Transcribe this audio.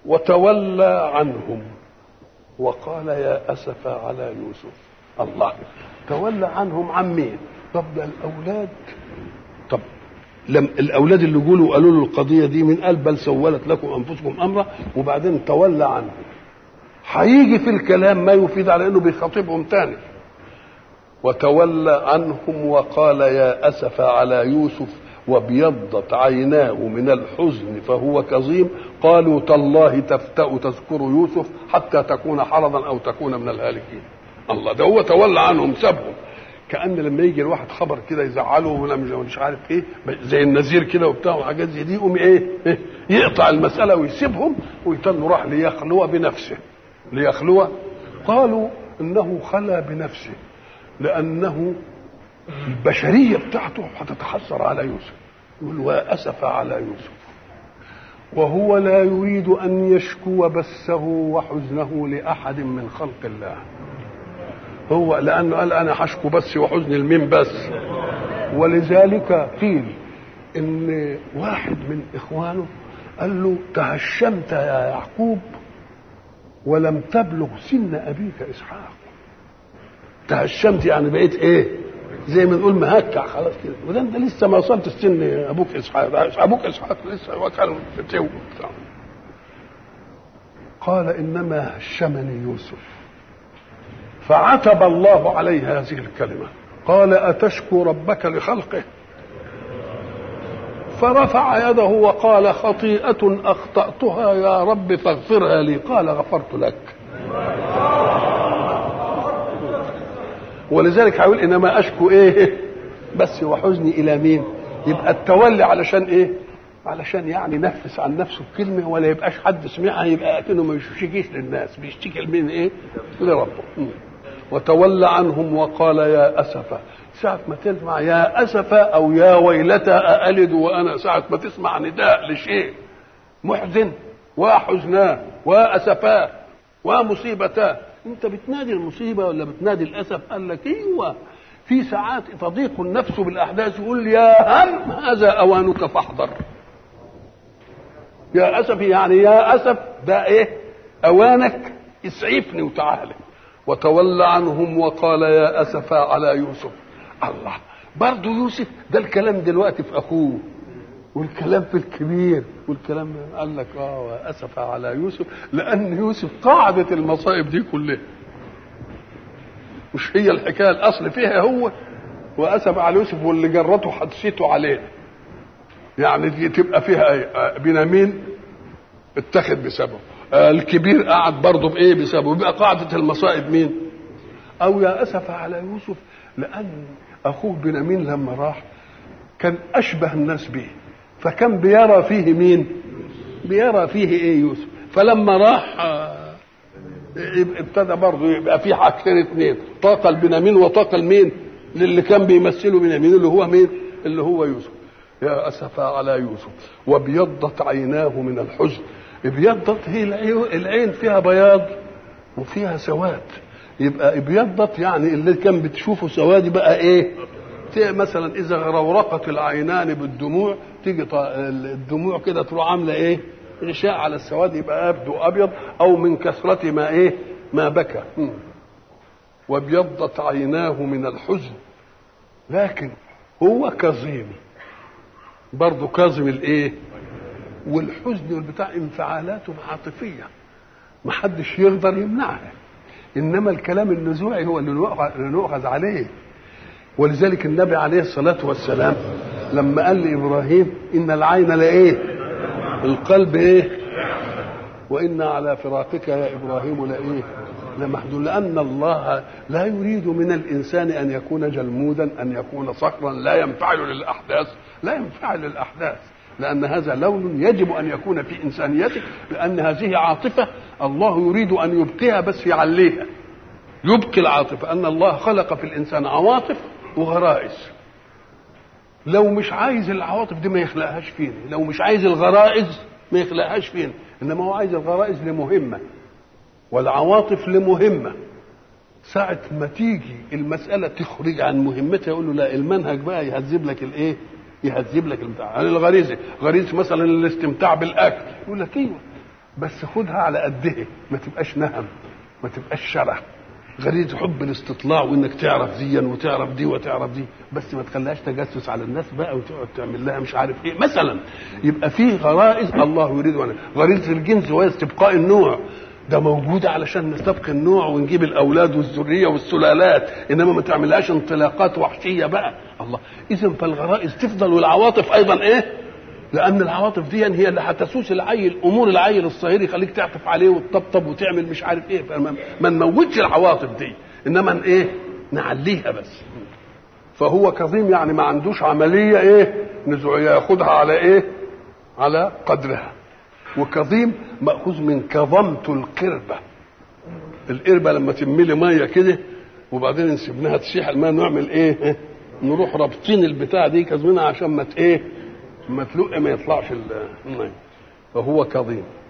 وتولى عنهم وقال يا أسف على يوسف الله تولى عنهم عن مين طب ده الأولاد طب لم الأولاد اللي جولوا قالوا له القضية دي من قال بل سولت لكم أنفسكم أمرا وبعدين تولى عنهم هيجي في الكلام ما يفيد على انه بيخاطبهم تاني وتولى عنهم وقال يا اسف على يوسف وابيضت عيناه من الحزن فهو كظيم قالوا تالله تفتأ تذكر يوسف حتى تكون حرضا او تكون من الهالكين الله ده هو تولى عنهم سابهم كان لما يجي الواحد خبر كده يزعله ولا مش عارف ايه زي النذير كده وبتاع وحاجات زي دي يقوم ايه يقطع المساله ويسيبهم ويتنوا راح ليخلو بنفسه ليخلو قالوا انه خلا بنفسه لانه البشريه بتاعته هتتحسر على يوسف يقول واسف على يوسف وهو لا يريد ان يشكو بثه وحزنه لاحد من خلق الله هو لانه قال انا هشكو بثي وحزني لمين بس ولذلك قيل ان واحد من اخوانه قال له تهشمت يا يعقوب ولم تبلغ سن ابيك اسحاق تهشمت يعني بقيت ايه زي ما نقول مهكع خلاص كده وده انت لسه ما وصلت السن ابوك اسحاق ابوك اسحاق لسه هو كان فتو قال انما هشمني يوسف فعتب الله عليه هذه الكلمه قال اتشكو ربك لخلقه فرفع يده وقال خطيئة أخطأتها يا رب فاغفرها لي قال غفرت لك ولذلك هيقول إنما أشكو إيه بس وحزني إلى مين يبقى التولي علشان إيه علشان يعني نفس عن نفسه بكلمة ولا يبقاش حد سمعها يبقى كأنه ما يشتكيش للناس بيشتكي لمين إيه لربه وتولى عنهم وقال يا أسفا ساعة ما تسمع يا أسفا أو يا ويلتى أألد وأنا ساعة ما تسمع نداء لشيء محزن وحزناه وأسفاه ومصيبتاه أنت بتنادي المصيبة ولا بتنادي الأسف قال لك أيوه في ساعات تضيق النفس بالأحداث يقول يا هم هذا أوانك فاحضر يا أسف يعني يا أسف ده إيه أوانك اسعفني وتعالى وتولى عنهم وقال يا أسفا على يوسف الله برضه يوسف ده الكلام دلوقتي في اخوه والكلام في الكبير والكلام قال لك اه واسف على يوسف لان يوسف قاعده المصائب دي كلها مش هي الحكايه الاصل فيها هو واسف على يوسف واللي جرته حدثته عليه يعني دي تبقى فيها ايه بنيامين اتخذ بسببه الكبير قعد برضه بايه بسببه يبقى قاعده المصائب مين او يا اسف على يوسف لان اخوه بنيامين لما راح كان اشبه الناس به فكان بيرى فيه مين بيرى فيه ايه يوسف فلما راح ابتدى برضه يبقى في حاجتين اثنين طاقه لبنيامين وطاقه لمين للي كان بيمثله بنيامين اللي هو مين اللي هو يوسف يا اسفا على يوسف وابيضت عيناه من الحزن ابيضت هي العين فيها بياض وفيها سواد يبقى ابيضت يعني اللي كان بتشوفه سواد بقى ايه مثلا اذا غرورقت العينان بالدموع تيجي الدموع كده تروح عامله ايه غشاء على السواد يبقى يبدو ابيض او من كثرة ما ايه ما بكى وابيضت عيناه من الحزن لكن هو كظيم برضه كاظم الايه والحزن والبتاع انفعالاته عاطفيه محدش يقدر يمنعها انما الكلام النزوعي هو اللي نؤخذ عليه ولذلك النبي عليه الصلاه والسلام لما قال لابراهيم ان العين لايه القلب ايه وان على فراقك يا ابراهيم لايه لمحزون لان الله لا يريد من الانسان ان يكون جلمودا ان يكون صخرا لا ينفعل للاحداث لا ينفعل للاحداث لأن هذا لون يجب أن يكون في إنسانيته لأن هذه عاطفة الله يريد أن يبقيها بس يعليها يبقي العاطفة أن الله خلق في الإنسان عواطف وغرائز لو مش عايز العواطف دي ما يخلقهاش فينا لو مش عايز الغرائز ما يخلقهاش فينا إنما هو عايز الغرائز لمهمة والعواطف لمهمة ساعة ما تيجي المسألة تخرج عن مهمتها يقول له لا المنهج بقى يهذب لك الايه؟ يهذب لك البتاع عن الغريزه غريزه مثلا الاستمتاع بالاكل يقول لك ايوه بس خدها على قدها ما تبقاش نهم ما تبقاش شره غريزه حب الاستطلاع وانك تعرف دي وتعرف دي وتعرف دي بس ما تخليهاش تجسس على الناس بقى وتقعد تعمل لها مش عارف ايه مثلا يبقى في غرائز الله يريد أن غريزه الجنس وهي استبقاء النوع ده موجودة علشان نستبقي النوع ونجيب الأولاد والذرية والسلالات إنما ما تعملهاش انطلاقات وحشية بقى الله إذا فالغرائز تفضل والعواطف أيضا إيه؟ لأن العواطف دي هي اللي هتسوس العيل أمور العيل الصغير يخليك تعطف عليه وتطبطب وتعمل مش عارف إيه فما ما نموتش العواطف دي إنما إيه؟ نعليها بس فهو كظيم يعني ما عندوش عملية إيه؟ نزوع ياخدها على إيه؟ على قدرها وكظيم مأخوذ من كظمت القربة القربة لما تملي مية كده وبعدين نسيبناها تسيح الماء نعمل ايه نروح رابطين البتاع دي كظمينها عشان ما ايه ما تلق ما يطلعش المية فهو كظيم